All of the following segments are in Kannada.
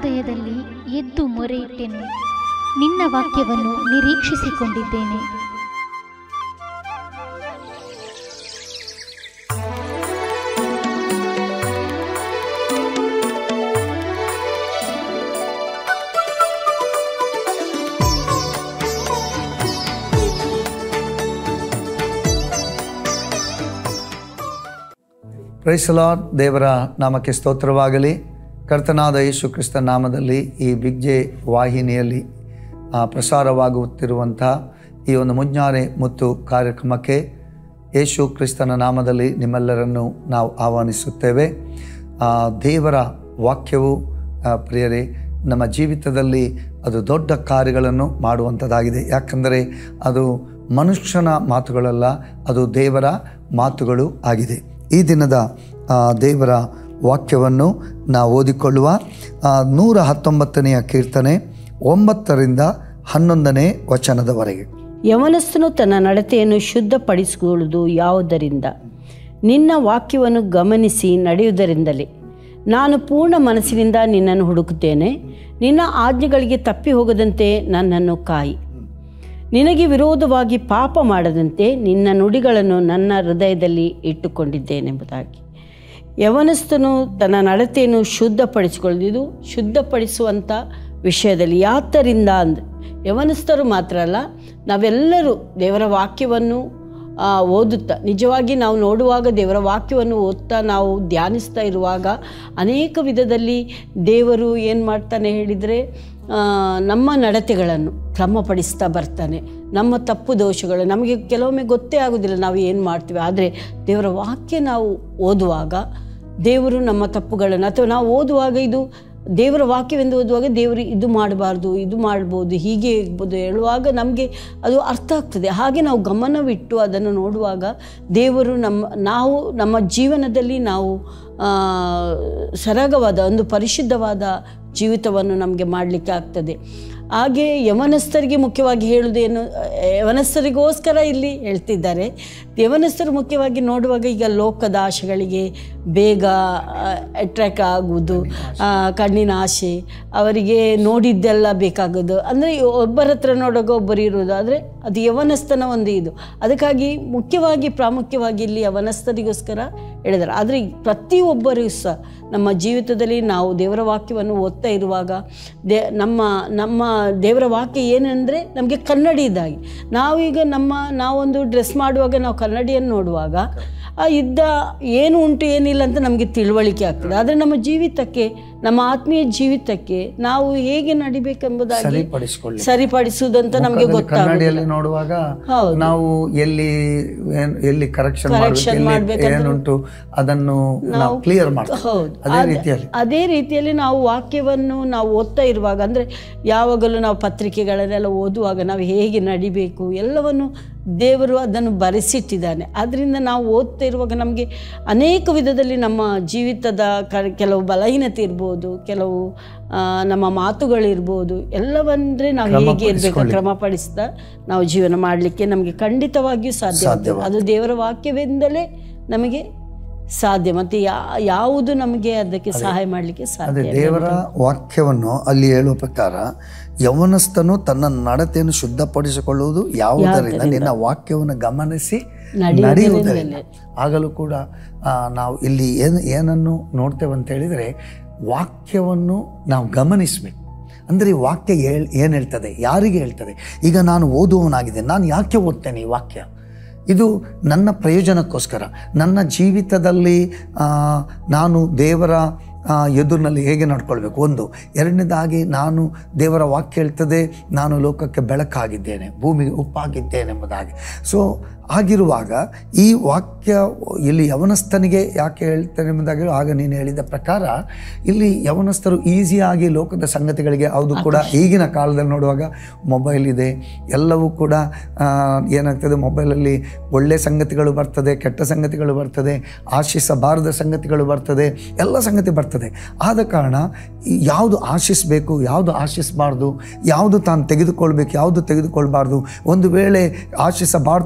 ಹೃದಯದಲ್ಲಿ ಎದ್ದು ಮೊರೆಯಿಟ್ಟೆನು ನಿನ್ನ ವಾಕ್ಯವನ್ನು ನಿರೀಕ್ಷಿಸಿಕೊಂಡಿದ್ದೇನೆ ಪ್ರೈಸಲಾಡ್ ದೇವರ ನಾಮಕ್ಕೆ ಸ್ತೋತ್ರವಾಗಲಿ ಕರ್ತನಾದ ಯೇಸು ಕ್ರಿಸ್ತ ನಾಮದಲ್ಲಿ ಈ ಬಿಗ್ಜೆ ವಾಹಿನಿಯಲ್ಲಿ ಆ, ಪ್ರಸಾರವಾಗುತ್ತಿರುವಂಥ ಈ ಒಂದು ಮುಂಜಾನೆ ಮುತ್ತು ಕಾರ್ಯಕ್ರಮಕ್ಕೆ ಯೇಸು ಕ್ರಿಸ್ತನ ನಾಮದಲ್ಲಿ ನಿಮ್ಮೆಲ್ಲರನ್ನು ನಾವು ಆಹ್ವಾನಿಸುತ್ತೇವೆ ಆ, ದೇವರ ವಾಕ್ಯವು ಆ, ಪ್ರಿಯರೇ ನಮ್ಮ ಜೀವಿತದಲ್ಲಿ ಅದು ದೊಡ್ಡ ಕಾರ್ಯಗಳನ್ನು ಮಾಡುವಂಥದ್ದಾಗಿದೆ ಯಾಕಂದರೆ ಅದು ಮನುಷ್ಯನ ಮಾತುಗಳಲ್ಲ ಅದು ದೇವರ ಮಾತುಗಳು ಆಗಿದೆ ಈ ದಿನದ ಆ, ದೇವರ ವಾಕ್ಯವನ್ನು ನಾವು ಓದಿಕೊಳ್ಳುವ ಆ, ನೂರ ಹತ್ತೊಂಬತ್ತನೆಯ ಕೀರ್ತನೆ ಒಂಬತ್ತರಿಂದ ಹನ್ನೊಂದನೇ ವಚನದವರೆಗೆ ಯವನಸ್ಥನು ತನ್ನ ನಡತೆಯನ್ನು ಶುದ್ಧಪಡಿಸಿಕೊಳ್ಳುವುದು ಯಾವುದರಿಂದ ನಿನ್ನ ವಾಕ್ಯವನ್ನು ಗಮನಿಸಿ ನಡೆಯುವುದರಿಂದಲೇ ನಾನು ಪೂರ್ಣ ಮನಸ್ಸಿನಿಂದ ನಿನ್ನನ್ನು ಹುಡುಕುತ್ತೇನೆ ನಿನ್ನ ಆಜ್ಞೆಗಳಿಗೆ ತಪ್ಪಿ ಹೋಗದಂತೆ ನನ್ನನ್ನು ಕಾಯಿ ನಿನಗೆ ವಿರೋಧವಾಗಿ ಪಾಪ ಮಾಡದಂತೆ ನಿನ್ನ ನುಡಿಗಳನ್ನು ನನ್ನ ಹೃದಯದಲ್ಲಿ ಇಟ್ಟುಕೊಂಡಿದ್ದೇನೆಂಬುದಾಗಿ ಯವನಸ್ಥನು ತನ್ನ ನಡತೆಯನ್ನು ಶುದ್ಧಪಡಿಸಿಕೊಳ್ಳುವುದು ಇದು ಶುದ್ಧಪಡಿಸುವಂಥ ವಿಷಯದಲ್ಲಿ ಯಾತರಿಂದ ಅಂದರೆ ಯವನಸ್ಥರು ಮಾತ್ರ ಅಲ್ಲ ನಾವೆಲ್ಲರೂ ದೇವರ ವಾಕ್ಯವನ್ನು ಆ, ಓದುತ್ತಾ ನಿಜವಾಗಿ ನಾವು ನೋಡುವಾಗ ದೇವರ ವಾಕ್ಯವನ್ನು ಓದ್ತಾ ನಾವು ಧ್ಯಾನಿಸ್ತಾ ಇರುವಾಗ ಅನೇಕ ವಿಧದಲ್ಲಿ ದೇವರು ಏನು ಮಾಡ್ತಾನೆ ಹೇಳಿದರೆ ಆ, ನಮ್ಮ ನಡತೆಗಳನ್ನು ಕ್ರಮಪಡಿಸ್ತಾ ಬರ್ತಾನೆ ನಮ್ಮ ತಪ್ಪು ದೋಷಗಳು ನಮಗೆ ಕೆಲವೊಮ್ಮೆ ಗೊತ್ತೇ ಆಗೋದಿಲ್ಲ ನಾವು ಏನು ಮಾಡ್ತೀವಿ ಆದರೆ ದೇವರ ವಾಕ್ಯ ನಾವು ಓದುವಾಗ ದೇವರು ನಮ್ಮ ತಪ್ಪುಗಳನ್ನು ಅಥವಾ ನಾವು ಓದುವಾಗ ಇದು ದೇವರ ವಾಕ್ಯವೆಂದು ಓದುವಾಗ ದೇವರು ಇದು ಮಾಡಬಾರ್ದು ಇದು ಮಾಡ್ಬೋದು ಹೀಗೆ ಇರ್ಬೋದು ಹೇಳುವಾಗ ನಮಗೆ ಅದು ಅರ್ಥ ಆಗ್ತದೆ ಹಾಗೆ ನಾವು ಗಮನವಿಟ್ಟು ಅದನ್ನು ನೋಡುವಾಗ ದೇವರು ನಮ್ಮ ನಾವು ನಮ್ಮ ಜೀವನದಲ್ಲಿ ನಾವು ಆ, ಸರಾಗವಾದ ಒಂದು ಪರಿಶುದ್ಧವಾದ ಜೀವಿತವನ್ನು ನಮಗೆ ಮಾಡಲಿಕ್ಕೆ ಆಗ್ತದೆ ಹಾಗೆ ಯವನಸ್ಥರಿಗೆ ಮುಖ್ಯವಾಗಿ ಹೇಳುವುದೇನು ಯವನಸ್ಥರಿಗೋಸ್ಕರ ಇಲ್ಲಿ ಹೇಳ್ತಿದ್ದಾರೆ ಯವನಸ್ಥರು ಮುಖ್ಯವಾಗಿ ನೋಡುವಾಗ ಈಗ ಲೋಕದ ಆಶೆಗಳಿಗೆ ಬೇಗ ಅಟ್ರ್ಯಾಕ್ ಆಗುವುದು ಆ, ಕಣ್ಣಿನ ಆಸೆ ಅವರಿಗೆ ನೋಡಿದ್ದೆಲ್ಲ ಬೇಕಾಗೋದು ಅಂದರೆ ಒಬ್ಬರ ಹತ್ರ ನೋಡುವಾಗ ಒಬ್ಬರು ಇರುವುದು ಆದರೆ ಅದು ಯವನಸ್ಥನ ಒಂದು ಇದು ಅದಕ್ಕಾಗಿ ಮುಖ್ಯವಾಗಿ ಪ್ರಾಮುಖ್ಯವಾಗಿ ಇಲ್ಲಿ ಯವನಸ್ಥರಿಗೋಸ್ಕರ ಹೇಳಿದ್ದಾರೆ ಆದರೆ ಪ್ರತಿಯೊಬ್ಬರೂ ಸಹ ನಮ್ಮ ಜೀವಿತದಲ್ಲಿ ನಾವು ದೇವರ ವಾಕ್ಯವನ್ನು ಓದ್ತಾ ಇರುವಾಗ ದೇ ನಮ್ಮ ನಮ್ಮ ದೇವರ ವಾಕ್ಯ ಏನಂದರೆ ನಮಗೆ ಕನ್ನಡಿ ಇದ್ದಾಗಿ ನಾವೀಗ ನಮ್ಮ ನಾವೊಂದು ಡ್ರೆಸ್ ಮಾಡುವಾಗ ನಾವು ಕನ್ನಡಿಯನ್ನು ನೋಡುವಾಗ ಆ ಇದ್ದ ಏನು ಉಂಟು ಏನಿಲ್ಲ ಅಂತ ನಮಗೆ ತಿಳುವಳಿಕೆ ಆಗ್ತದೆ ಆದರೆ ನಮ್ಮ ಜೀವಿತಕ್ಕೆ ನಮ್ಮ ಆತ್ಮೀಯ ಜೀವಿತಕ್ಕೆ ನಾವು ಹೇಗೆ ನಡಿಬೇಕೆಂಬುದಾಗಿ ಸರಿಪಡಿಸಿಕೊಳ್ಳಿ ಸರಿಪಡಿಸುವುದಂತ ನಮಗೆ ಮುಖದಲ್ಲಿ ಗೊತ್ತಾಗೋದಿಲ್ಲ ಕನ್ನಡಿಯಲ್ಲಿ ನೋಡುವಾಗ ಹೌದು. ನಾವು ಎಲ್ಲಿ ಏನ್- ಎಲ್ಲಿ ಕರೆಕ್ಷನ್ Correction ಮಾಡಬೇಕು ಮಾಡ್ಬೇಕಂದ್ರೆ- ಏನುಂಟು ಅದನ್ನು ನಾವು ಕ್ಲಿಯರ್ ಮಾಡ್ತೀವಿ ಹೌದು ಅದೇ ಅದ್- ರೀತಿಯಲ್ಲಿ ಅದೇ ರೀತಿಯಲ್ಲಿ ನಾವು ವಾಕ್ಯವನ್ನು ನಾವು ಓದ್ತಾ ಇರುವಾಗ ಅಂದರೆ ಯಾವಾಗಲೂ ನಾವು ಪತ್ರಿಕೆಗಳನ್ನೆಲ್ಲ ಓದುವಾಗ ನಾವು ಹೇಗೆ ನಡಿಬೇಕು ಎಲ್ಲವನ್ನು ದೇವರು ಅದನ್ನು ಬರೆಸಿಟ್ಟಿದ್ದಾನೆ ಅದರಿಂದ ನಾವು ಓದ್ತಾ ಇರುವಾಗ ನಮಗೆ ಅನೇಕ ವಿಧದಲ್ಲಿ ನಮ್ಮ ಜೀವಿತದ ಕ ಕೆಲವು ಬಲಹೀನತೆ ಇರ್ಬೋದು ಕೆಲವು ಆ, ನಮ್ಮ ಮಾತುಗಳಿರ್ಬೋದು ಎಲ್ಲವಂದ್ರೆ ನಾವು ಹೇಗೆ ಇರಬೇಕು ಕ್ರಮಪಡಿಸ್ತಾ ನಾವು ಜೀವನ ಮಾಡಲಿಕ್ಕೆ ನಮಗೆ ಖಂಡಿತವಾಗಿಯೂ ಸಾಧ್ಯ ಅದು ದೇವರ ವಾಕ್ಯವೆಂದಲೇ ನಮಗೆ ಸಾಧ್ಯ ಮತ್ತು ಯಾ ಯಾವುದು ನಮಗೆ ಅದಕ್ಕೆ ಸಹಾಯ ಮಾಡಲಿಕ್ಕೆ ಅದೇ ಸಾಧ್ಯ ದೇವರ ವಾಕ್ಯವನ್ನು ಅಲ್ಲಿ ಹೇಳುವ ಪ್ರಕಾರ ಯವನಸ್ಥನು ತನ್ನ ನಡತೆಯನ್ನು ಶುದ್ಧಪಡಿಸಿಕೊಳ್ಳುವುದು ಯಾವುದರಿಂದ ನಿನ್ನ ವಾಕ್ಯವನ್ನು ಗಮನಿಸಿ ನಡೆಯುವುದರಿಂದ ಆಗಲೂ ಕೂಡ ಆ, ನಾವು ಇಲ್ಲಿ ಏನು ಏನನ್ನು ನೋಡ್ತೇವೆ ಅಂತ ಹೇಳಿದರೆ ವಾಕ್ಯವನ್ನು ನಾವು ಗಮನಿಸಬೇಕು ಅಂದರೆ ಈ ವಾಕ್ಯ ಹೇಳ್ ಏನು ಹೇಳ್ತದೆ ಯಾರಿಗೆ ಹೇಳ್ತದೆ ಈಗ ನಾನು ಓದುವವನಾಗಿದೆ ನಾನು ಯಾಕೆ ಓದ್ತೇನೆ ಈ ವಾಕ್ಯ ಇದು ನನ್ನ ಪ್ರಯೋಜನಕ್ಕೋಸ್ಕರ ನನ್ನ ಜೀವಿತದಲ್ಲಿ ಆ, ನಾನು ದೇವರ ಆ, ಎದುರಿನಲ್ಲಿ ಹೇಗೆ ನಡ್ಕೊಳ್ಬೇಕು ಒಂದು ಎರಡನೇದಾಗಿ ನಾನು ದೇವರ ವಾಕ್ಯ ಹೇಳ್ತದೆ ನಾನು ಲೋಕಕ್ಕೆ ಬೆಳಕಾಗಿದ್ದೇನೆ ಭೂಮಿಗೆ ಉಪ್ಪಾಗಿದ್ದೇನೆ ಎಂಬುದಾಗಿ ಸೊ ಆಗಿರುವಾಗ ಈ ವಾಕ್ಯ ಇಲ್ಲಿ ಯವನಸ್ಥನಿಗೆ ಯಾಕೆ ಹೇಳ್ತೇನೆ ಎಂಬುದಾಗಿ ಆಗ ನೀನು ಹೇಳಿದ ಪ್ರಕಾರ ಇಲ್ಲಿ ಯವನಸ್ಥರು ಈಸಿಯಾಗಿ ಲೋಕದ ಸಂಗತಿಗಳಿಗೆ ಅದು ಕೂಡ ಈಗಿನ ಕಾಲದಲ್ಲಿ ನೋಡುವಾಗ ಮೊಬೈಲ್ ಇದೆ ಎಲ್ಲವೂ ಕೂಡ ಆ, ಏನಾಗ್ತದೆ ಮೊಬೈಲಲ್ಲಿ ಒಳ್ಳೆಯ ಸಂಗತಿಗಳು ಬರ್ತದೆ ಕೆಟ್ಟ ಸಂಗತಿಗಳು ಬರ್ತದೆ ಆಶಿಸಬಾರದ ಸಂಗತಿಗಳು ಬರ್ತದೆ ಎಲ್ಲ ಸಂಗತಿ ಬರ್ತದೆ ಆದ ಕಾರಣ ಈ ಯಾವುದು ಆಶಿಸಬೇಕು ಯಾವುದು ಆಶಿಸಬಾರ್ದು ಯಾವುದು ತಾನು ತೆಗೆದುಕೊಳ್ಬೇಕು ಯಾವುದು ತೆಗೆದುಕೊಳ್ಬಾರ್ದು ಒಂದು ವೇಳೆ ಆಶಿಸಬಾರ್ದ ಸಂಗತಿಗಳು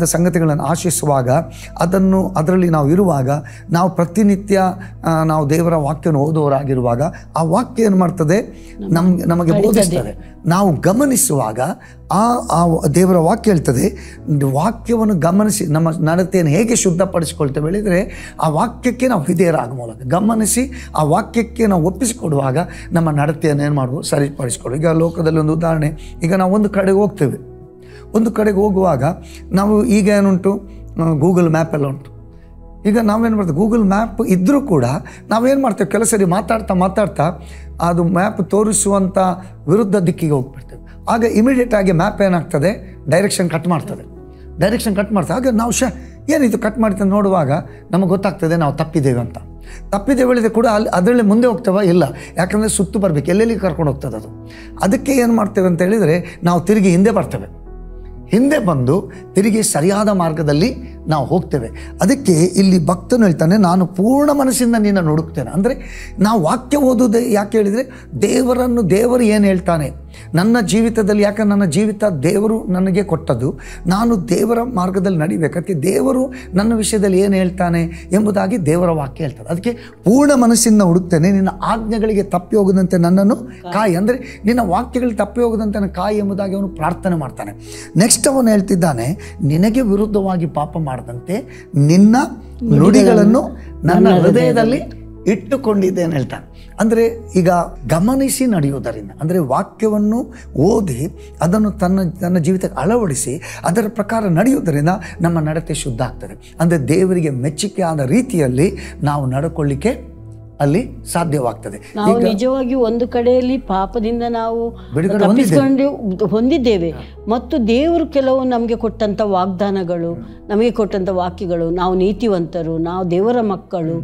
ಕಾರ್ಯಗಳನ್ನು ಆಶಿಸುವಾಗ ಅದನ್ನು ಅದರಲ್ಲಿ ನಾವು ಇರುವಾಗ ನಾವು ಪ್ರತಿನಿತ್ಯ ಆ, ನಾವು ದೇವರ ವಾಕ್ಯವನ್ನು ಓದುವವರಾಗಿರುವಾಗ ಆ ವಾಕ್ಯ ಏನು ಮಾಡ್ತದೆ ನಮ್ಗೆ ನಮಗೆ ಬೋಧಿಸ್ತದೆ ನಾವು ಗಮನಿಸುವಾಗ ಆ ಆ ದೇವರ ವಾಕ್ಯ ಹೇಳ್ತದೆ ವಾಕ್ಯವನ್ನು ಗಮನಿಸಿ ನಮ್ಮ ನಡತೆಯನ್ನು ಹೇಗೆ ಶುದ್ಧಪಡಿಸಿಕೊಳ್ತೇವೆ ಹೇಳಿದರೆ ಆ ವಾಕ್ಯಕ್ಕೆ ನಾವು ಹಿರಿಯರಾಗ ಮೂಲಕ ಗಮನಿಸಿ ಆ ವಾಕ್ಯಕ್ಕೆ ನಾವು ಒಪ್ಪಿಸಿಕೊಡುವಾಗ ನಮ್ಮ ನಡತೆಯನ್ನು ಏನು ಮಾಡ್ಬೋದು ಸರಿಪಡಿಸ್ಕೊಡು ಈಗ ಲೋಕದಲ್ಲಿ ಒಂದು ಉದಾಹರಣೆ ಈಗ ನಾವು ಒಂದು ಕಡೆಗೆ ಹೋಗ್ತೇವೆ ಒಂದು ಕಡೆಗೆ ಹೋಗುವಾಗ ನಾವು ಈಗ ಏನುಂಟು ಗೂಗಲ್ ಮ್ಯಾಪ್ ಎಲ್ಲ ಉಂಟು ಈಗ ನಾವೇನು ಮಾಡ್ತೀವಿ ಗೂಗಲ್ ಮ್ಯಾಪ್ ಇದ್ದರೂ ಕೂಡ ನಾವೇನು ಮಾಡ್ತೇವೆ ಕೆಲಸ ಸರಿ ಮಾತಾಡ್ತಾ ಮಾತಾಡ್ತಾ ಅದು ಮ್ಯಾಪ್ ತೋರಿಸುವಂಥ ವಿರುದ್ಧ ದಿಕ್ಕಿಗೆ ಹೋಗ್ಬಿಡ್ತೇವೆ ಆಗ ಇಮಿಡಿಯೇಟ್ ಆಗಿ ಮ್ಯಾಪ್ ಏನಾಗ್ತದೆ ಡೈರೆಕ್ಷನ್ ಕಟ್ ಮಾಡ್ತದೆ ಡೈರೆಕ್ಷನ್ ಕಟ್ ಮಾಡ್ತದೆ ಆಗ ನಾವು ಶ ಏನಿದು ಕಟ್ ಮಾಡ್ತದೆ ನೋಡುವಾಗ ನಮಗೆ ಗೊತ್ತಾಗ್ತದೆ ನಾವು ತಪ್ಪಿದ್ದೇವೆ ಅಂತ ತಪ್ಪಿದ್ದೇವೆ ಹೇಳಿದ್ರೆ ಕೂಡ ಅಲ್ಲಿ ಅದರಲ್ಲಿ ಮುಂದೆ ಹೋಗ್ತೇವ ಇಲ್ಲ ಯಾಕಂದರೆ ಸುತ್ತು ಬರಬೇಕು ಎಲ್ಲೆಲ್ಲಿ ಕರ್ಕೊಂಡು ಹೋಗ್ತದೆ ಅದು ಅದಕ್ಕೆ ಏನು ಮಾಡ್ತೇವೆ ಅಂತ ಹೇಳಿದರೆ ನಾವು ತಿರುಗಿ ಹಿಂದೆ ಬರ್ತೇವೆ ಹಿಂದೆ ಬಂದು ತಿರುಗಿ ಸರಿಯಾದ ಮಾರ್ಗದಲ್ಲಿ ನಾವು ಹೋಗ್ತೇವೆ ಅದಕ್ಕೆ ಇಲ್ಲಿ ಭಕ್ತನು ಹೇಳ್ತಾನೆ ನಾನು ಪೂರ್ಣ ಮನಸ್ಸಿಂದ ನಿನ್ನ ಹುಡುಕ್ತೇನೆ ಅಂದರೆ ನಾವು ವಾಕ್ಯ ಓದುವುದೇ ಯಾಕೆ ಹೇಳಿದರೆ ದೇವರನ್ನು ದೇವರು ಏನು ಹೇಳ್ತಾನೆ ನನ್ನ ಜೀವಿತದಲ್ಲಿ ಯಾಕೆ ನನ್ನ ಜೀವಿತ ದೇವರು ನನಗೆ ಕೊಟ್ಟದ್ದು ನಾನು ದೇವರ ಮಾರ್ಗದಲ್ಲಿ ನಡಿಬೇಕು ಅದಕ್ಕೆ ದೇವರು ನನ್ನ ವಿಷಯದಲ್ಲಿ ಏನು ಹೇಳ್ತಾನೆ ಎಂಬುದಾಗಿ ದೇವರ ವಾಕ್ಯ ಹೇಳ್ತದೆ ಅದಕ್ಕೆ ಪೂರ್ಣ ಮನಸ್ಸಿಂದ ಹುಡುಕ್ತೇನೆ ನಿನ್ನ ಆಜ್ಞೆಗಳಿಗೆ ತಪ್ಪಿ ಹೋಗದಂತೆ ನನ್ನನ್ನು ಕಾಯಿ ಅಂದರೆ ನಿನ್ನ ವಾಕ್ಯಗಳಿಗೆ ತಪ್ಪಿ ಹೋಗದಂತೆ ನನ್ನ ಕಾಯಿ ಎಂಬುದಾಗಿ ಅವನು ಪ್ರಾರ್ಥನೆ ಮಾಡ್ತಾನೆ ನೆಕ್ಸ್ಟ್ ಅವನು ಹೇಳ್ತಿದ್ದಾನೆ ನಿನಗೆ ವಿರುದ್ಧವಾಗಿ ಪಾಪ ಮಾಡದಂತೆ ನಿನ್ನ ನುಡಿಗಳನ್ನು ನನ್ನ ಹೃದಯದಲ್ಲಿ ಇಟ್ಟುಕೊಂಡಿದ್ದೇನೆ ಹೇಳ್ತಾನೆ ಅಂದರೆ ಈಗ ಗಮನಿಸಿ ನಡೆಯುವುದರಿಂದ ಅಂದರೆ ವಾಕ್ಯವನ್ನು ಓದಿ ಅದನ್ನು ತನ್ನ ತನ್ನ ಜೀವಿತಕ್ಕೆ ಅಳವಡಿಸಿ ಅದರ ಪ್ರಕಾರ ನಡೆಯುವುದರಿಂದ ನಮ್ಮ ನಡತೆ ಶುದ್ಧ ಆಗ್ತದೆ ಅಂದರೆ ದೇವರಿಗೆ ಮೆಚ್ಚುಗೆ ಆದ ರೀತಿಯಲ್ಲಿ ನಾವು ನಡ್ಕೊಳ್ಳಿಕ್ಕೆ ಅಲ್ಲಿ ಸಾಧ್ಯವಾಗ್ತದೆ ನಾವು ನಿಜವಾಗಿ ಒಂದು ಕಡೆಯಲ್ಲಿ ಪಾಪದಿಂದ ನಾವು ಬಿಡುಗಡೆ ತಪ್ಪಿಸಿಕೊಂಡು ಹೊಂದಿದ್ದೇವೆ ಮತ್ತು ದೇವರು ಕೆಲವು ನಮಗೆ ಕೊಟ್ಟಂಥ ವಾಗ್ದಾನಗಳು ನಮಗೆ ಕೊಟ್ಟಂಥ ವಾಕ್ಯಗಳು ನಾವು ನೀತಿವಂತರು ನಾವು ದೇವರ ಮಕ್ಕಳು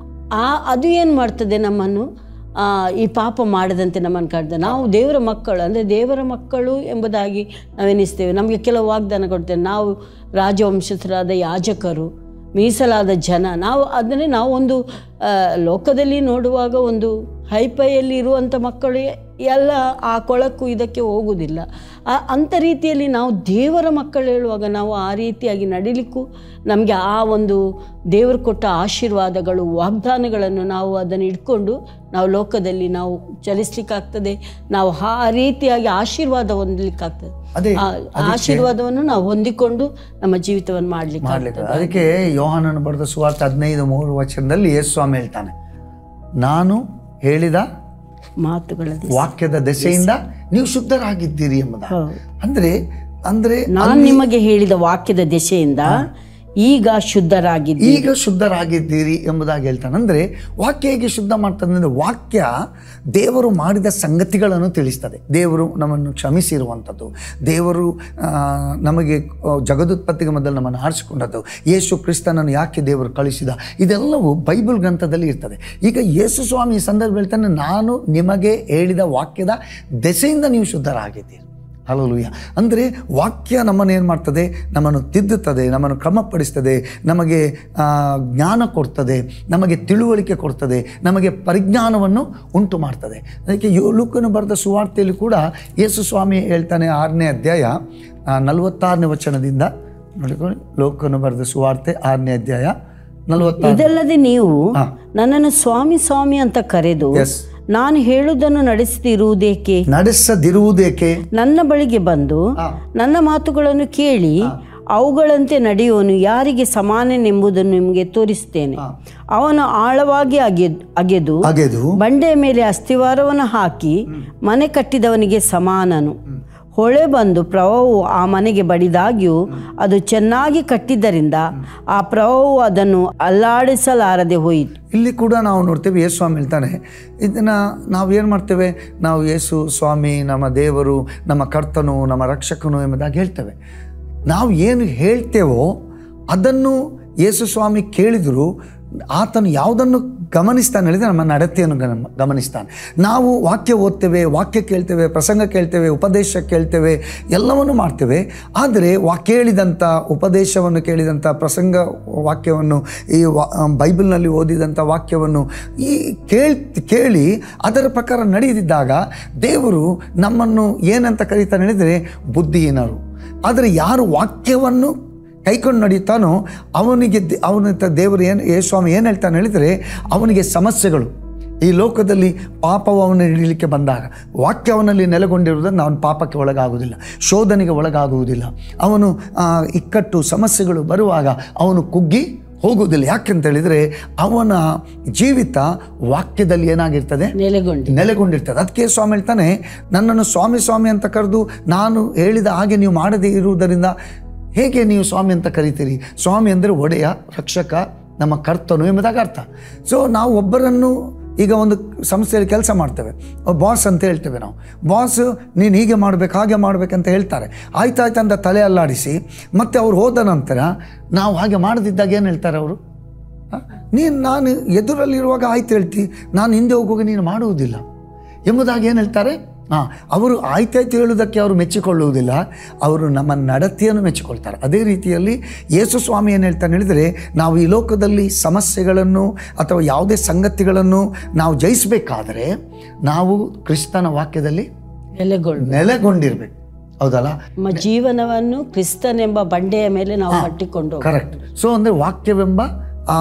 ಆ ಅದು ಏನು ಮಾಡ್ತದೆ ನಮ್ಮನ್ನು ಆ, ಈ ಪಾಪ ಮಾಡದಂತೆ ನಮ್ಮನ್ನು ಕಾಡ್ತದೆ ನಾವು ದೇವರ ಮಕ್ಕಳು ಅಂದರೆ ದೇವರ ಮಕ್ಕಳು ಎಂಬುದಾಗಿ ನಾವೆನಿಸ್ತೇವೆ ನಮಗೆ ಕೆಲವು ವಾಗ್ದಾನ ಕೊಡ್ತೇವೆ ನಾವು ರಾಜವಂಶಸ್ಥರಾದ ಯಾಜಕರು ಮೀಸಲಾದ ಜನ ನಾವು ಅದನ್ನೇ ನಾವು ಒಂದು ಆ, ಲೋಕದಲ್ಲಿ ನೋಡುವಾಗ ಒಂದು ಹೈಪೈಯಲ್ಲಿ ಇರುವಂಥ ಮಕ್ಕಳು ಎಲ್ಲ ಆ ಕೊಳಕು ಇದಕ್ಕೆ ಹೋಗುವುದಿಲ್ಲ ಆ ಅಂಥ ರೀತಿಯಲ್ಲಿ ನಾವು ದೇವರ ಮಕ್ಕಳು ಹೇಳುವಾಗ ನಾವು ಆ ರೀತಿಯಾಗಿ ನಡಿಲಿಕ್ಕೂ ನಮಗೆ ಆ ಒಂದು ದೇವರು ಕೊಟ್ಟ ಆಶೀರ್ವಾದಗಳು ವಾಗ್ದಾನಗಳನ್ನು ನಾವು ಅದನ್ನು ಇಟ್ಕೊಂಡು ನಾವು ಲೋಕದಲ್ಲಿ ನಾವು ಚಲಿಸ್ಲಿಕ್ಕಾಗ್ತದೆ ನಾವು ಆ ರೀತಿಯಾಗಿ ಆಶೀರ್ವಾದ ಹೊಂದಲಿಕ್ಕಾಗ್ತದೆ ಅದೇ ಆ ಆಶೀರ್ವಾದವನ್ನು ನಾವು ಹೊಂದಿಕೊಂಡು ನಮ್ಮ ಜೀವಿತವನ್ನು ಮಾಡಲಿಕ್ಕೆ ಮಾಡ್ಲಿಕ್ಕೆ ಅದಕ್ಕೆ ಯೋಹಾನನು ಬರೆದ ಸುವಾರ್ತೆ ಹದಿನೈದು ಮೂರು ವಚನದಲ್ಲಿ ಯೇಸು ಸ್ವಾಮಿ ಹೇಳ್ತಾನೆ ನಾನು ಹೇಳಿದ ಮಾತುಗಳಲ್ಲಿ ವಾಕ್ಯದ ದೆಸೆಯಿಂದ ನೀವು ಶುದ್ಧರಾಗಿದ್ದೀರಿ ಎಂಬುದ ಅಂದ್ರೆ ಅಂದ್ರೆ ನಾನು ನಿಮಗೆ ಹೇಳಿದ ವಾಕ್ಯದ ದೆಸೆಯಿಂದ ಈಗ ಶುದ್ಧರಾಗಿದ್ದಿ ಈಗ ಶುದ್ಧರಾಗಿದ್ದೀರಿ ಎಂಬುದಾಗಿ ಹೇಳ್ತಾನೆ ಅಂದ್ರೆ ವಾಕ್ಯ ಹೇಗೆ ಶುದ್ಧ ಮಾಡ್ತದೆ ಅಂದ್ರೆ ವಾಕ್ಯ ದೇವರು ಮಾಡಿದ ಸಂಗತಿಗಳನ್ನು ತಿಳಿಸ್ತದೆ ದೇವರು ನಮ್ಮನ್ನು ಕ್ಷಮಿಸಿರುವಂಥದ್ದು ದೇವರು ಆ, ನಮಗೆ ಆ, ಜಗದುತ್ಪತ್ತಿಗೆ ಮೊದಲು ನಮ್ಮನ್ನು ಆರಿಸಿಕೊಂಡದ್ದು ಯೇಸು ಕ್ರಿಸ್ತನನ್ನು ಯಾಕೆ ದೇವರು ಕಳಿಸಿದ ಇದೆಲ್ಲವೂ ಬೈಬಲ್ ಗ್ರಂಥದಲ್ಲಿ ಇರ್ತದೆ ಈಗ ಯೇಸು ಸ್ವಾಮಿ ಈ ಸಂದರ್ಭ ಹೇಳ್ತಾನೆ ನಾನು ನಿಮಗೆ ಹೇಳಿದ ವಾಕ್ಯದ ದೆಸೆಯಿಂದ ನೀವು ಶುದ್ಧರಾಗಿದ್ದೀರಿ ಹಲಲುಯ್ಯ ಅಂದರೆ ವಾಕ್ಯ ನಮ್ಮನ್ನು ಏನು ಮಾಡ್ತದೆ ನಮ್ಮನ್ನು ತಿದ್ದುತ್ತದೆ ನಮ್ಮನ್ನು ಕ್ರಮಪಡಿಸ್ತದೆ ನಮಗೆ ಆ, ಜ್ಞಾನ ಕೊಡ್ತದೆ ನಮಗೆ ತಿಳುವಳಿಕೆ ಕೊಡ್ತದೆ ನಮಗೆ ಪರಿಜ್ಞಾನವನ್ನು ಉಂಟು ಮಾಡ್ತದೆ ಅದಕ್ಕೆ ಯೋ ಲೂಕನು ಬರೆದ ಸುವಾರ್ತೆಯಲ್ಲಿ ಕೂಡ ಯೇಸು ಸ್ವಾಮಿ ಹೇಳ್ತಾನೆ ಆರನೇ ಅಧ್ಯಾಯ ಆ, ನಲವತ್ತಾರನೇ ವಚನದಿಂದ ನೋಡಿಕೊಳ್ಳಿ ಲೋಕನು ಬರೆದ ಸುವಾರ್ತೆ ಆರನೇ ಅಧ್ಯಾಯ ನಲವತ್ತಾರು ಇದಲ್ಲದೆ ನೀವು ನನ್ನನ್ನು ಸ್ವಾಮಿ ಸ್ವಾಮಿ ಅಂತ ಕರೆದು ಎಸ್ ನಾನು ಹೇಳುವುದನ್ನು ನಡೆಸದಿರುವುದೇಕೆ ನಡೆಸದಿರುವುದೇಕೆ ನನ್ನ ಬಳಿಗೆ ಬಂದು ನನ್ನ ಮಾತುಗಳನ್ನು ಕೇಳಿ ಅವುಗಳಂತೆ ನಡೆಯುವನು ಯಾರಿಗೆ ಸಮಾನನೆಂಬುದನ್ನು ನಿಮಗೆ ತೋರಿಸ್ತೇನೆ ಅವನು ಆಳವಾಗಿ ಅಗೆದು ಅಗೆದು ಅಗೆದು ಬಂಡೆಯ ಮೇಲೆ ಅಸ್ಥಿವಾರವನ್ನು ಹಾಕಿ ಮನೆ ಕಟ್ಟಿದವನಿಗೆ ಸಮಾನನು ಹೊಳೆ ಬಂದು ಪ್ರವಾಹವು ಆ ಮನೆಗೆ ಬಡಿದಾಗ್ಯೂ ಅದು ಚೆನ್ನಾಗಿ ಕಟ್ಟಿದ್ದರಿಂದ ಆ ಪ್ರವಾಹವು ಅದನ್ನು ಅಲ್ಲಾಡಿಸಲಾರದೆ ಹೋಯಿತು ಇಲ್ಲಿ ಕೂಡ ನಾವು ನೋಡ್ತೇವೆ ಯೇಸು ಸ್ವಾಮಿ ಹೇಳ್ತಾನೆ ಇದನ್ನು ನಾವು ಏನು ಮಾಡ್ತೇವೆ ನಾವು ಯೇಸು ಸ್ವಾಮಿ ನಮ್ಮ ದೇವರು ನಮ್ಮ ಕರ್ತನು ನಮ್ಮ ರಕ್ಷಕನು ಎಂಬುದಾಗಿ ಹೇಳ್ತೇವೆ ನಾವು ಏನು ಹೇಳ್ತೇವೋ ಅದನ್ನು ಯೇಸು ಸ್ವಾಮಿ ಕೇಳಿದರೂ ಆತನು ಯಾವುದನ್ನು ಗಮನಿಸ್ತಾನೆ ಹೇಳಿದರೆ ನಮ್ಮ ನಡತೆಯನ್ನು ಗಮ ಗಮನಿಸ್ತಾನೆ ನಾವು ವಾಕ್ಯ ಓದ್ತೇವೆ ವಾಕ್ಯ ಕೇಳ್ತೇವೆ ಪ್ರಸಂಗ ಕೇಳ್ತೇವೆ ಉಪದೇಶ ಕೇಳ್ತೇವೆ ಎಲ್ಲವನ್ನು ಮಾಡ್ತೇವೆ ಆದರೆ ವಾ ಕೇಳಿದಂಥ ಉಪದೇಶವನ್ನು ಕೇಳಿದಂಥ ಪ್ರಸಂಗ ವಾಕ್ಯವನ್ನು ಈ ವಾ ಬೈಬಲ್ನಲ್ಲಿ ಓದಿದಂಥ ವಾಕ್ಯವನ್ನು ಈ ಕೇಳ್ ಕೇಳಿ ಅದರ ಪ್ರಕಾರ ನಡೆದಿದ್ದಾಗ ದೇವರು ನಮ್ಮನ್ನು ಏನಂತ ಕರೀತಾನೆ ಹೇಳಿದರೆ ಬುದ್ಧಿಹೀನರು ಆದರೆ ಯಾರು ವಾಕ್ಯವನ್ನು ಕೈಕೊಂಡು ನಡೀತಾನೋ ಅವನಿಗೆ ದೆ- ಅವನ ತ- ದೇವರು ಏನು ಯೇಸು ಸ್ವಾಮಿ ಏನು ಹೇಳ್ತಾನೆ ಹೇಳಿದರೆ ಅವನಿಗೆ ಸಮಸ್ಯೆಗಳು ಈ ಲೋಕದಲ್ಲಿ ಪಾಪವು ಅವನು ಹಿಡಿಲಿಕ್ಕೆ ಬಂದಾಗ ವಾಕ್ಯ ಅವನಲ್ಲಿ ನೆಲೆಗೊಂಡಿರುವುದನ್ನು ಅವನು ಪಾಪಕ್ಕೆ ಒಳಗಾಗುವುದಿಲ್ಲ ಶೋಧನೆಗೆ ಒಳಗಾಗುವುದಿಲ್ಲ ಅವನು ಆ, ಇಕ್ಕಟ್ಟು ಸಮಸ್ಯೆಗಳು ಬರುವಾಗ ಅವನು ಕುಗ್ಗಿ ಹೋಗುವುದಿಲ್ಲ ಯಾಕೆಂತ ಹೇಳಿದರೆ ಅವನ ಜೀವಿತ ವಾಕ್ಯದಲ್ಲಿ ಏನಾಗಿರ್ತದೆ ನೆಲೆಗೊಂಡು ನೆಲೆಗೊಂಡಿರ್ತದೆ ಅದಕ್ಕೆ ಸ್ವಾಮಿ ಹೇಳ್ತಾನೆ ನನ್ನನ್ನು ಸ್ವಾಮಿ ಸ್ವಾಮಿ ಅಂತ ಕರೆದು ನಾನು ಹೇಳಿದ ಹಾಗೆ ನೀವು ಮಾಡದೇ ಇರುವುದರಿಂದ ಹೇಗೆ ನೀವು ಸ್ವಾಮಿ ಅಂತ ಕರಿತೀರಿ ಸ್ವಾಮಿ ಅಂದರೆ ಒಡೆಯ ರಕ್ಷಕ ನಮ್ಮ ಕರ್ತನು ಎಂಬುದಾಗಿ ಅರ್ಥ ಸೊ ನಾವು ಒಬ್ಬರನ್ನು ಈಗ ಒಂದು ಸಂಸ್ಥೆಯಲ್ಲಿ ಕೆಲಸ ಮಾಡ್ತೇವೆ ಬಾಸ್ ಅಂತ ಹೇಳ್ತೇವೆ ನಾವು ಬಾಸ್ ನೀನು ಹೀಗೆ ಮಾಡ್ಬೇಕು ಹಾಗೆ ಮಾಡ್ಬೇಕಂತ ಹೇಳ್ತಾರೆ ಆಯ್ತಾಯ್ತು ಅಂತ ತಲೆ ಅಲ್ಲಾಡಿಸಿ ಮತ್ತೆ ಅವ್ರು ಹೋದ ನಂತರ ನಾವು ಹಾಗೆ ಮಾಡದಿದ್ದಾಗ ಏನು ಹೇಳ್ತಾರೆ ಅವರು ನೀನು ನಾನು ಎದುರಲ್ಲಿರುವಾಗ ಆಯ್ತು ಹೇಳ್ತಿ ನಾನು ಹಿಂದೆ ಹೋಗುವಾಗ ನೀನು ಮಾಡುವುದಿಲ್ಲ ಎಂಬುದಾಗಿ ಏನು ಹೇಳ್ತಾರೆ ಹಾಂ ಅವರು ಆಯ್ತಾಯ್ತು ಹೇಳುವುದಕ್ಕೆ ಅವರು ಮೆಚ್ಚಿಕೊಳ್ಳುವುದಿಲ್ಲ ಅವರು ನಮ್ಮ ನಡತೆಯನ್ನು ಮೆಚ್ಚಿಕೊಳ್ತಾರೆ ಅದೇ ರೀತಿಯಲ್ಲಿ ಯೇಸು ಸ್ವಾಮಿ ಏನು ಹೇಳ್ತಾನೆ ಹೇಳಿದರೆ ನಾವು ಈ ಲೋಕದಲ್ಲಿ ಸಮಸ್ಯೆಗಳನ್ನು ಅಥವಾ ಯಾವುದೇ ಸಂಗತಿಗಳನ್ನು ನಾವು ಜಯಿಸಬೇಕಾದರೆ ನಾವು ಕ್ರಿಸ್ತನ ವಾಕ್ಯದಲ್ಲಿ ನೆಲೆಗೊಳ್ಳು ನೆಲೆಗೊಂಡಿರ್ಬೇಕು ಹೌದಲ್ಲ ನಮ್ಮ ಜೀವನವನ್ನು ಕ್ರಿಸ್ತನೆಂಬ ಬಂಡೆಯ ಮೇಲೆ ನಾವು ಕಟ್ಟಿಕೊಂಡು ಹೋಗ್ಬೇಕು. ಕರೆಕ್ಟ್ ಸೊ ಅಂದರೆ ವಾಕ್ಯವೆಂಬ ಆ,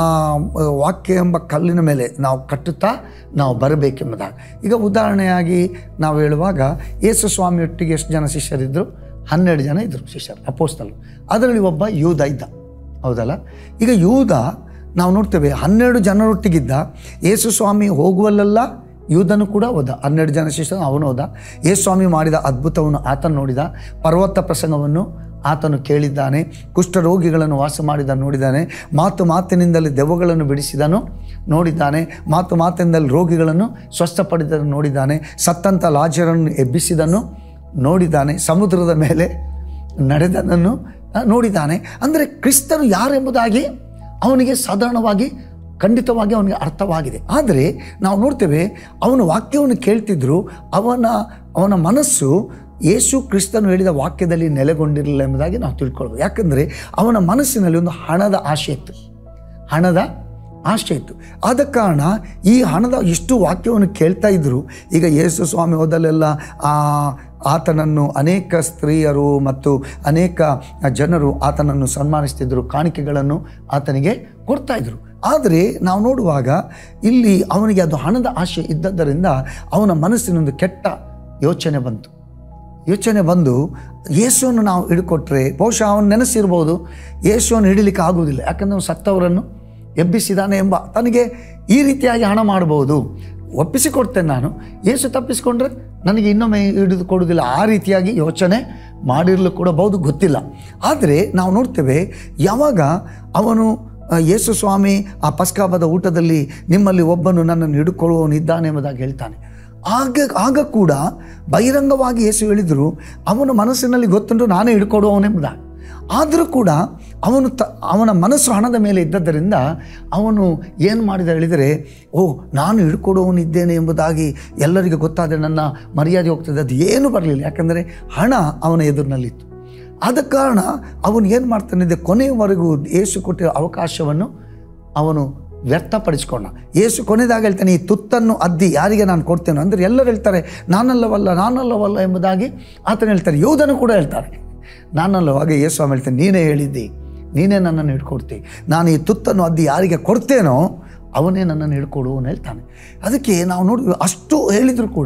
ವಾಕ್ಯ ಎಂಬ ಕಲ್ಲಿನ ಮೇಲೆ ನಾವು ಕಟ್ಟುತ್ತಾ ನಾವು ಬರಬೇಕೆಂಬುದಾಗಿ ಈಗ ಉದಾಹರಣೆಯಾಗಿ ನಾವು ಹೇಳುವಾಗ ಯೇಸು ಸ್ವಾಮಿಯೊಟ್ಟಿಗೆ ಎಷ್ಟು ಜನ ಶಿಷ್ಯರಿದ್ದರು ಹನ್ನೆರಡು ಜನ ಇದ್ದರು ಶಿಷ್ಯರು ಅಪೋಸ್ತಲು ಅದರಲ್ಲಿ ಒಬ್ಬ ಯೂದ ಇದ್ದ ಹೌದಲ್ಲ ಈಗ ಯೂದ ನಾವು ನೋಡ್ತೇವೆ ಹನ್ನೆರಡು ಜನರೊಟ್ಟಿಗಿದ್ದ ಯೇಸು ಸ್ವಾಮಿ ಹೋಗುವಲ್ಲೆಲ್ಲ ಯೂದನು ಕೂಡ ಹೋದ ಹನ್ನೆರಡು ಜನ ಶಿಷ್ಯರು ಅವನು ಹೋದ ಯೇಸು ಸ್ವಾಮಿ ಮಾಡಿದ ಅದ್ಭುತವನ್ನು ಆತನು ನೋಡಿದ ಪರ್ವತ ಪ್ರಸಂಗವನ್ನು ಆತನು ಕೇಳಿದ್ದಾನೆ ಕುಷ್ಠರೋಗಿಗಳನ್ನು ವಾಸ ಮಾಡಿದ ನೋಡಿದ್ದಾನೆ ಮಾತು ಮಾತಿನಿಂದಲೇ ದೆವ್ವಗಳನ್ನು ಬಿಡಿಸಿದನು ನೋಡಿದ್ದಾನೆ ಮಾತು ಮಾತಿನಿಂದಲೇ ರೋಗಿಗಳನ್ನು ಸ್ವಸ್ಥಪಡಿದನು ನೋಡಿದ್ದಾನೆ ಸತ್ತಂತ ಲಾಜರನ್ನು ಎಬ್ಬಿಸಿದನು ನೋಡಿದ್ದಾನೆ ಸಮುದ್ರದ ಮೇಲೆ ನಡೆದದನ್ನು ಆ, ನೋಡಿದ್ದಾನೆ ಅಂದರೆ ಕ್ರಿಸ್ತನು ಯಾರೆಂಬುದಾಗಿ ಅವನಿಗೆ ಸಾಧಾರಣವಾಗಿ ಖಂಡಿತವಾಗಿ ಅವನಿಗೆ ಅರ್ಥವಾಗಿದೆ ಆದರೆ ನಾವು ನೋಡ್ತೇವೆ ಅವನ ವಾಕ್ಯವನ್ನು ಕೇಳ್ತಿದ್ರು ಅವನ ಅವನ ಮನಸ್ಸು ಯೇಸು ಕ್ರಿಸ್ತನು ಹೇಳಿದ ವಾಕ್ಯದಲ್ಲಿ ನೆಲೆಗೊಂಡಿರಲಿಲ್ಲ ಎಂಬುದಾಗಿ ನಾವು ತಿಳ್ಕೊಳ್ಬೋದು ಯಾಕಂದರೆ ಅವನ ಮನಸ್ಸಿನಲ್ಲಿ ಒಂದು ಹಣದ ಆಶೆ ಇತ್ತು ಹಣದ ಆಶೆ ಇತ್ತು ಆದ ಕಾರಣ ಈ ಹಣದ ಇಷ್ಟು ವಾಕ್ಯವನ್ನು ಕೇಳ್ತಾ ಇದ್ದರು ಈಗ ಯೇಸು ಸ್ವಾಮಿ ಹೋದಲ್ಲೆಲ್ಲ ಆ ಆತನನ್ನು ಅನೇಕ ಸ್ತ್ರೀಯರು ಮತ್ತು ಅನೇಕ ಜನರು ಆತನನ್ನು ಸನ್ಮಾನಿಸ್ತಿದ್ದರು ಕಾಣಿಕೆಗಳನ್ನು ಆತನಿಗೆ ಕೊಡ್ತಾ ಇದ್ರು ಆದರೆ ನಾವು ನೋಡುವಾಗ ಇಲ್ಲಿ ಅವನಿಗೆ ಅದು ಹಣದ ಆಶೆ ಇದ್ದದ್ದರಿಂದ ಅವನ ಮನಸ್ಸಿನೊಂದು ಕೆಟ್ಟ ಯೋಚನೆ ಬಂತು ಯೋಚನೆ ಬಂದು ಯೇಸುವನ್ನು ನಾವು ಹಿಡ್ಕೊಟ್ರೆ ಬಹುಶಃ ಅವನು ನೆನೆಸಿರ್ಬೋದು ಯೇಸುವನ್ನು ಹಿಡಿಲಿಕ್ಕೆ ಆಗುವುದಿಲ್ಲ ಯಾಕಂದರೆ ಅವನು ಸತ್ತವರನ್ನು ಎಬ್ಬಿಸಿದಾನೆ ಎಂಬ ತನಗೆ ಈ ರೀತಿಯಾಗಿ ಹಣ ಮಾಡಬಹುದು ಒಪ್ಪಿಸಿಕೊಡ್ತೇನೆ ನಾನು ಯೇಸು ತಪ್ಪಿಸಿಕೊಂಡ್ರೆ ನನಗೆ ಇನ್ನೊಮ್ಮೆ ಹಿಡಿದು ಕೊಡುವುದಿಲ್ಲ ಆ ರೀತಿಯಾಗಿ ಯೋಚನೆ ಮಾಡಿರಲು ಕೂಡ ಬಹುದು ಗೊತ್ತಿಲ್ಲ ಆದರೆ ನಾವು ನೋಡ್ತೇವೆ ಯಾವಾಗ ಅವನು ಆ, ಯೇಸು ಸ್ವಾಮಿ ಆ ಪಸ್ಕಾಬದ ಊಟದಲ್ಲಿ ನಿಮ್ಮಲ್ಲಿ ಒಬ್ಬನು ನನ್ನನ್ನು ಹಿಡ್ಕೊಳ್ಳುವವನಿದ್ದಾನೆ ಎಂಬುದಾಗಿ ಹೇಳ್ತಾನೆ ಆಗ ಆಗ ಕೂಡ ಬಹಿರಂಗವಾಗಿ ಯೇಸು ಹೇಳಿದರು ಅವನ ಮನಸ್ಸಿನಲ್ಲಿ ಗೊತ್ತುಂಟು ನಾನೇ ಹಿಡ್ಕೊಡುವವನೆಂಬುದಾಗಿ ಆದರೂ ಕೂಡ ಅವನು ತ ಅವನ ಮನಸ್ಸು ಹಣದ ಮೇಲೆ ಇದ್ದದ್ದರಿಂದ ಅವನು ಏನು ಮಾಡಿದ ಹೇಳಿದರೆ ಓ ನಾನು ಹಿಡ್ಕೊಡುವವನಿದ್ದೇನೆ ಎಂಬುದಾಗಿ ಎಲ್ಲರಿಗೂ ಗೊತ್ತಾದರೆ ನನ್ನ ಮರ್ಯಾದೆ ಹೋಗ್ತದೆ ಅದು ಏನೂ ಬರಲಿಲ್ಲ ಯಾಕಂದರೆ ಹಣ ಅವನ ಎದುರಿನಲ್ಲಿತ್ತು ಆದ ಕಾರಣ ಅವನು ಏನು ಮಾಡ್ತಾನಿದೆ ಕೊನೆಯವರೆಗೂ ಏಸು ಕೊಟ್ಟಿರೋ ಅವಕಾಶವನ್ನು ಅವನು ವ್ಯರ್ಥಪಡಿಸ್ಕೊಂಡ ಏಸು ಕೊನೆದಾಗ ಹೇಳ್ತಾನೆ ಈ ತುತ್ತನ್ನು ಅದ್ದಿ ಯಾರಿಗೆ ನಾನು ಕೊಡ್ತೇನೆ ಅಂದರೆ ಎಲ್ಲರೂ ಹೇಳ್ತಾರೆ ನಾನಲ್ಲವಲ್ಲ ನಾನಲ್ಲವಲ್ಲ ಎಂಬುದಾಗಿ ಆತನು ಹೇಳ್ತಾರೆ ಯೋಧನು ಕೂಡ ಹೇಳ್ತಾರೆ ನಾನಲ್ಲವಾಗ ಯೇಸು ಸ್ವಾಮಿ ಹೇಳ್ತಾನೆ ನೀನೇ ಹೇಳಿದ್ದಿ ನೀನೇ ನನ್ನನ್ನು ಹಿಡ್ಕೊಡ್ತಿ ನಾನು ಈ ತುತ್ತನ್ನು ಅದ್ದಿ ಯಾರಿಗೆ ಕೊಡ್ತೇನೋ ಅವನೇ ನನ್ನನ್ನು ಹಿಡ್ಕೊಡುವನು ಹೇಳ್ತಾನೆ ಅದಕ್ಕೆ ನಾವು ನೋಡಿ ಅಷ್ಟು ಹೇಳಿದರೂ ಕೂಡ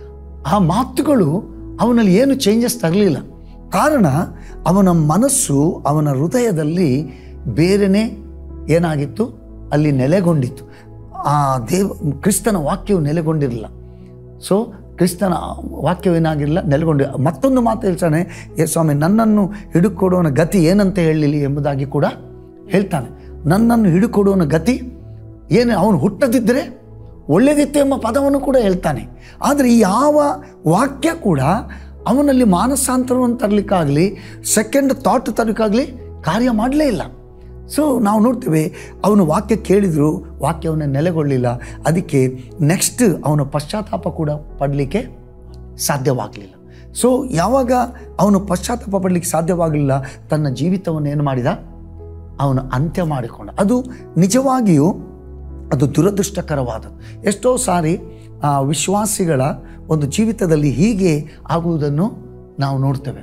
ಆ ಮಾತುಗಳು ಅವನಲ್ಲಿ ಏನು ಚೇಂಜಸ್ ತರಲಿಲ್ಲ ಕಾರಣ ಅವನ ಮನಸ್ಸು ಅವನ ಹೃದಯದಲ್ಲಿ ಬೇರೆನೇ ಏನಾಗಿತ್ತು ಅಲ್ಲಿ ನೆಲೆಗೊಂಡಿತ್ತು ಆ ದೇವ ಕ್ರಿಸ್ತನ ವಾಕ್ಯವು ನೆಲೆಗೊಂಡಿರಲಿಲ್ಲ ಸೊ ಕ್ರಿಸ್ತನ ವಾಕ್ಯವೇನಾಗಿರಲಿಲ್ಲ ನೆಲೆಗೊಂಡಿ ಮತ್ತೊಂದು ಮಾತು ಹೇಳ್ತಾನೆ ಏ ಸ್ವಾಮಿ ನನ್ನನ್ನು ಹಿಡುಕೊಡುವನ ಗತಿ ಏನಂತ ಹೇಳಲಿಲ್ಲ ಎಂಬುದಾಗಿ ಕೂಡ ಹೇಳ್ತಾನೆ ನನ್ನನ್ನು ಹಿಡುಕೊಡುವನ ಗತಿ ಏನು ಅವನು ಹುಟ್ಟದಿದ್ದರೆ ಒಳ್ಳೆದಿತ್ತು ಎಂಬ ಪದವನ್ನು ಕೂಡ ಹೇಳ್ತಾನೆ ಆದರೆ ಈ ಯಾವ ವಾಕ್ಯ ಕೂಡ ಅವನಲ್ಲಿ ಮಾನಸಾಂತರವನ್ನು ತರಲಿಕ್ಕಾಗಲಿ ಸೆಕೆಂಡ್ ಥಾಟ್ ತರಲಿಕ್ಕಾಗಲಿ ಕಾರ್ಯ ಮಾಡಲೇ ಇಲ್ಲ ಸೊ ನಾವು ನೋಡ್ತೇವೆ ಅವನು ವಾಕ್ಯ ಕೇಳಿದ್ರು ವಾಕ್ಯವನ್ನು ನೆಲೆಗೊಳ್ಳಿಲ್ಲ ಅದಕ್ಕೆ ನೆಕ್ಸ್ಟ್ ಅವನು ಪಶ್ಚಾತ್ತಾಪ ಕೂಡ ಪಡಲಿಕ್ಕೆ ಸಾಧ್ಯವಾಗಲಿಲ್ಲ ಸೊ ಯಾವಾಗ ಅವನು ಪಶ್ಚಾತ್ತಾಪ ಪಡಲಿಕ್ಕೆ ಸಾಧ್ಯವಾಗಲಿಲ್ಲ ತನ್ನ ಜೀವಿತವನ್ನು ಏನು ಮಾಡಿದ ಅವನು ಅಂತ್ಯ ಮಾಡಿಕೊಂಡ ಅದು ನಿಜವಾಗಿಯೂ ಅದು ದುರದೃಷ್ಟಕರವಾದದ್ದು ಎಷ್ಟೋ ಸಾರಿ ಆ ವಿಶ್ವಾಸಿಗಳ ಒಂದು ಜೀವಿತದಲ್ಲಿ ಹೀಗೆ ಆಗುವುದನ್ನು ನಾವು ನೋಡ್ತೇವೆ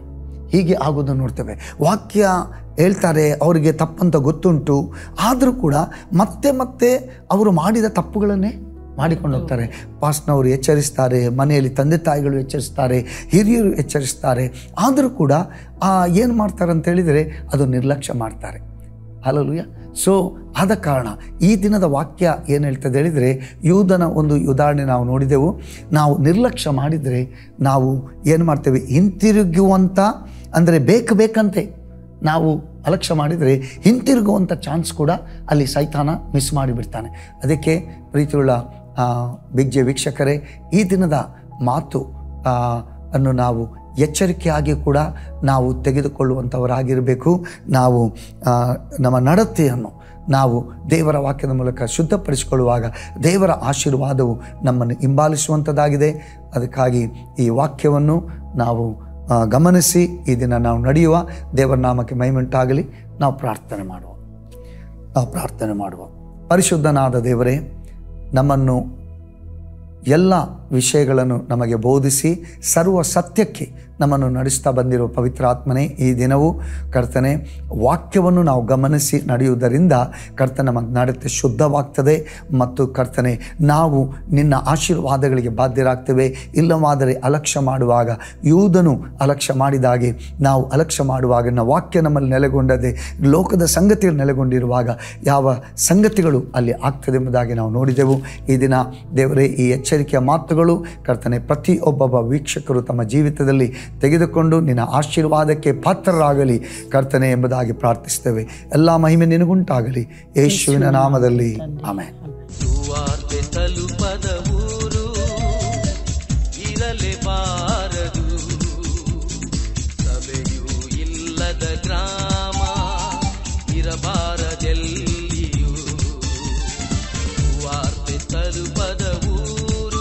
ಹೀಗೆ ಆಗೋದನ್ನು ನೋಡ್ತೇವೆ ವಾಕ್ಯ ಹೇಳ್ತಾರೆ ಅವರಿಗೆ ತಪ್ಪಂತ ಗೊತ್ತುಂಟು ಆದರೂ ಕೂಡ ಮತ್ತೆ ಮತ್ತೆ ಅವರು ಮಾಡಿದ ತಪ್ಪುಗಳನ್ನೇ ಮಾಡಿಕೊಂಡು ಹೋಗ್ತಾರೆ ಪಾಸ್ನವರು ಎಚ್ಚರಿಸ್ತಾರೆ ಮನೆಯಲ್ಲಿ ತಂದೆ ತಾಯಿಗಳು ಎಚ್ಚರಿಸ್ತಾರೆ ಹಿರಿಯರು ಎಚ್ಚರಿಸ್ತಾರೆ ಆದರೂ ಕೂಡ ಏನು ಮಾಡ್ತಾರೆ ಅಂತ ಹೇಳಿದರೆ ಅದು ನಿರ್ಲಕ್ಷ್ಯ ಮಾಡ್ತಾರೆ ಅಲ್ಲಲುಯ್ಯ ಸೊ ಆದ ಕಾರಣ ಈ ದಿನದ ವಾಕ್ಯ ಏನು ಹೇಳ್ತದೆ ಹೇಳಿದರೆ ಯೂದನ ಒಂದು ಉದಾಹರಣೆ ನಾವು ನೋಡಿದೆವು ನಾವು ನಿರ್ಲಕ್ಷ್ಯ ಮಾಡಿದರೆ ನಾವು ಏನು ಮಾಡ್ತೇವೆ ಹಿಂತಿರುಗುವಂಥ ಅಂದರೆ ಬೇಕು ಬೇಕಂತೆ ನಾವು ಅಲಕ್ಷ್ಯ ಮಾಡಿದರೆ ಹಿಂತಿರುಗುವಂಥ ಚಾನ್ಸ್ ಕೂಡ ಅಲ್ಲಿ ಸೈತಾನ ಮಿಸ್ ಮಾಡಿಬಿಡ್ತಾನೆ ಅದಕ್ಕೆ ಪ್ರೀತಿಯುಳ್ಳ ಬಿಗ್ ಜೆ ವೀಕ್ಷಕರೇ ಈ ದಿನದ ಮಾತು ಆ, ಅನ್ನು ನಾವು ಎಚ್ಚರಿಕೆಯಾಗಿ ಕೂಡ ನಾವು ತೆಗೆದುಕೊಳ್ಳುವಂಥವರಾಗಿರಬೇಕು ನಾವು ಆ, ನಮ್ಮ ನಡತೆಯನ್ನು ನಾವು ದೇವರ ವಾಕ್ಯದ ಮೂಲಕ ಶುದ್ಧಪಡಿಸಿಕೊಳ್ಳುವಾಗ ದೇವರ ಆಶೀರ್ವಾದವು ನಮ್ಮನ್ನು ಹಿಂಬಾಲಿಸುವಂಥದ್ದಾಗಿದೆ ಅದಕ್ಕಾಗಿ ಈ ವಾಕ್ಯವನ್ನು ನಾವು ಆ, ಗಮನಿಸಿ ಈ ದಿನ ನಾವು ನಡೆಯುವ ದೇವರ ನಾಮಕ್ಕೆ ಮೈಮೆಂಟಾಗಲಿ ನಾವು ಪ್ರಾರ್ಥನೆ ಮಾಡುವ ನಾವು ಪ್ರಾರ್ಥನೆ ಮಾಡುವ ಪರಿಶುದ್ಧನಾದ ದೇವರೇ ನಮ್ಮನ್ನು ಎಲ್ಲ ವಿಷಯಗಳನ್ನು ನಮಗೆ ಬೋಧಿಸಿ ಸರ್ವ ಸತ್ಯಕ್ಕೆ ನಮ್ಮನ್ನು ನಡೆಸ್ತಾ ಬಂದಿರುವ ಪವಿತ್ರಾತ್ಮನೇ ಈ ದಿನವೂ ಕರ್ತನೆ ವಾಕ್ಯವನ್ನು ನಾವು ಗಮನಿಸಿ ನಡೆಯುವುದರಿಂದ ಕರ್ತನ ನಮ್ಮ ನಡತೆ ಶುದ್ಧವಾಗ್ತದೆ ಮತ್ತು ಕರ್ತನೆ ನಾವು ನಿನ್ನ ಆಶೀರ್ವಾದಗಳಿಗೆ ಬಾಧ್ಯರಾಗ್ತೇವೆ ಇಲ್ಲವಾದರೆ ಅಲಕ್ಷ್ಯ ಮಾಡುವಾಗ ಯೂದನು ಅಲಕ್ಷ್ಯ ಮಾಡಿದಾಗೆ ನಾವು ಅಲಕ್ಷ್ಯ ಮಾಡುವಾಗ ನನ್ನ ವಾಕ್ಯ ನಮ್ಮಲ್ಲಿ ನೆಲೆಗೊಂಡದೆ ಲೋಕದ ಸಂಗತಿಗಳು ನೆಲೆಗೊಂಡಿರುವಾಗ ಯಾವ ಸಂಗತಿಗಳು ಅಲ್ಲಿ ಆಗ್ತದೆ ಎಂಬುದಾಗಿ ನಾವು ನೋಡಿದೆವು ಈ ದಿನ ದೇವರೇ ಈ ಎಚ್ಚರಿಕೆಯ ಮಾತುಗಳು ಕರ್ತನೆ ಪ್ರತಿಯೊಬ್ಬೊಬ್ಬ ವೀಕ್ಷಕರು ತಮ್ಮ ಜೀವಿತದಲ್ಲಿ ತೆಗೆದುಕೊಂಡು ನಿನ್ನ ಆಶೀರ್ವಾದಕ್ಕೆ ಪಾತ್ರರಾಗಲಿ ಕರ್ತನೆ ಎಂಬುದಾಗಿ ಪ್ರಾರ್ಥಿಸ್ತೇವೆ ಎಲ್ಲ ಮಹಿಮೆ ನಿನಗುಂಟಾಗಲಿ ಯೇಸುವಿನ ನಾಮದಲ್ಲಿ ಆಮೇಲೆ ಸುವಾರ್ತೆ ತಲುಪದ ಊರು ಇರಲೇಬಾರದು ಸಭೆಯೂ ಇಲ್ಲದ ಗ್ರಾಮ ಇರಬಾರದೆಲ್ಲಿಯೂ ಸುವಾರ್ತೆ ತಲುಪದ ಊರು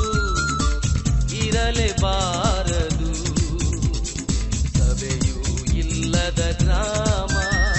ಇರಲೇಬಾರದು ಸಭೆಯೂ ಇಲ್ಲದ ಗ್ರಾಮ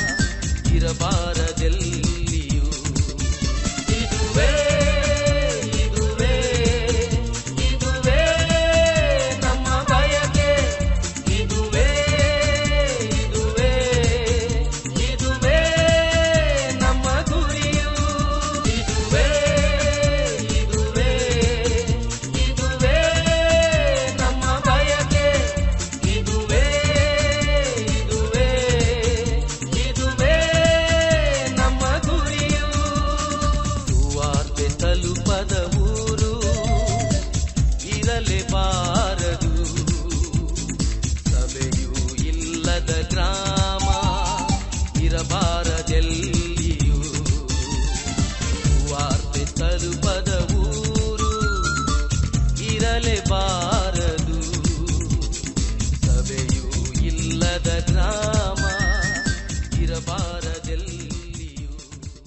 ಇರಬಾರದೆಲ್ಲಿಯೂ ಇದುವೇ ಇದುವೇ ಇದುವೇ ನಮ್ಮ ಬಯಕೆ ಇದುವೇ ಇದುವೇ ಇದುವೇ ನಮ್ಮ ಗುರಿಯು ಇದುವೇ ಇದುವೇ ಇದುವೇ ನಮ್ಮ ಬಯಕೆ ಇದುವೇ ಇದುವೇ ಇದುವೇ ನಮ್ಮ ಗುರಿಯು ಸುವಾರ್ತೆ ತಲುಪದ ಊರು ಇರಲೇಬಾರದು ಸಭೆಯೂ ಇಲ್ಲದ ಗ್ರಾಮ ಇರಬಾರದೆಲ್ಲಿಯೂ ಸುವಾರ್ತೆ ತಲುಪದ ಊರು ಇರಲೇಬಾರದು ಸಭೆಯೂ ಇಲ್ಲದ ಗ್ರಾಮ ಇರಬಾರದೆಲ್ಲಿ